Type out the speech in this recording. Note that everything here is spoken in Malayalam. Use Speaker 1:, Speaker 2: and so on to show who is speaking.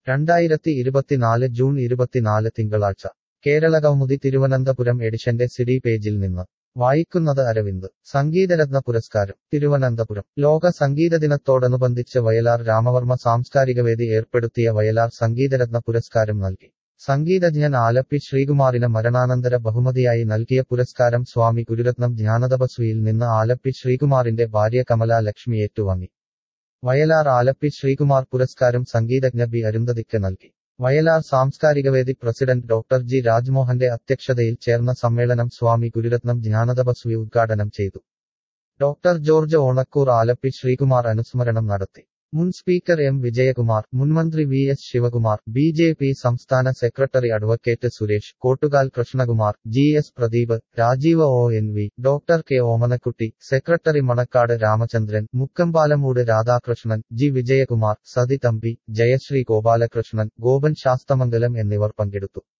Speaker 1: രണ്ടായിരത്തി ഇരുപത്തിനാല് ജൂൺ ഇരുപത്തിനാല് തിങ്കളാഴ്ച കേരളകൗമുദി തിരുവനന്തപുരം എഡിഷന്റെ സിഡി പേജിൽ നിന്ന് വായിക്കുന്നത് അരവിന്ദ് സംഗീതരത്ന പുരസ്കാരം തിരുവനന്തപുരം ലോക സംഗീത ദിനത്തോടനുബന്ധിച്ച് വയലാർ രാമവർമ്മ സാംസ്കാരികവേദി ഏർപ്പെടുത്തിയ വയലാർ സംഗീതരത്ന പുരസ്കാരം നൽകി സംഗീതജ്ഞൻ ആലപ്പി ശ്രീകുമാറിന് മരണാനന്തര ബഹുമതിയായി നൽകിയ പുരസ്കാരം സ്വാമി ഗുരുരത്നം ജ്ഞാനതപസ്വിയിൽ നിന്ന് ആലപ്പി ശ്രീകുമാറിന്റെ ഭാര്യ കമല ലക്ഷ്മി ഏറ്റുവാങ്ങി വയലാർ ആലപ്പി ശ്രീകുമാർ പുരസ്കാരം സംഗീതജ്ഞ ബി അരുന്ധതിക്ക് നൽകി വയലാർ സാംസ്കാരികവേദി പ്രസിഡന്റ് ഡോക്ടർ ജി രാജ്മോഹന്റെ അധ്യക്ഷതയിൽ ചേർന്ന സമ്മേളനം സ്വാമി ഗുരുരത്നം ജ്ഞാനതപസ്വി ഉദ്ഘാടനം ചെയ്തു ഡോക്ടർ ജോർജ് ഓണക്കൂർ ആലപ്പി ശ്രീകുമാർ അനുസ്മരണം നടത്തി മുൻ സ്പീക്കർ എം വിജയകുമാർ മുൻമന്ത്രി V S Sivakumar B J P സംസ്ഥാന secretary advocate Suresh Kottukal Krishnakumar G S Pradeep Rajeev O N V doctor K Omanakkutty secretary Manakkad Ramachandran Mukkampalamoodu Radhakrishnan G Vijayakumar Sathi Thampi Jayasree Gopalakrishnan Gopan Sasthamangalam എന്നിവർ പങ്കെടുത്തു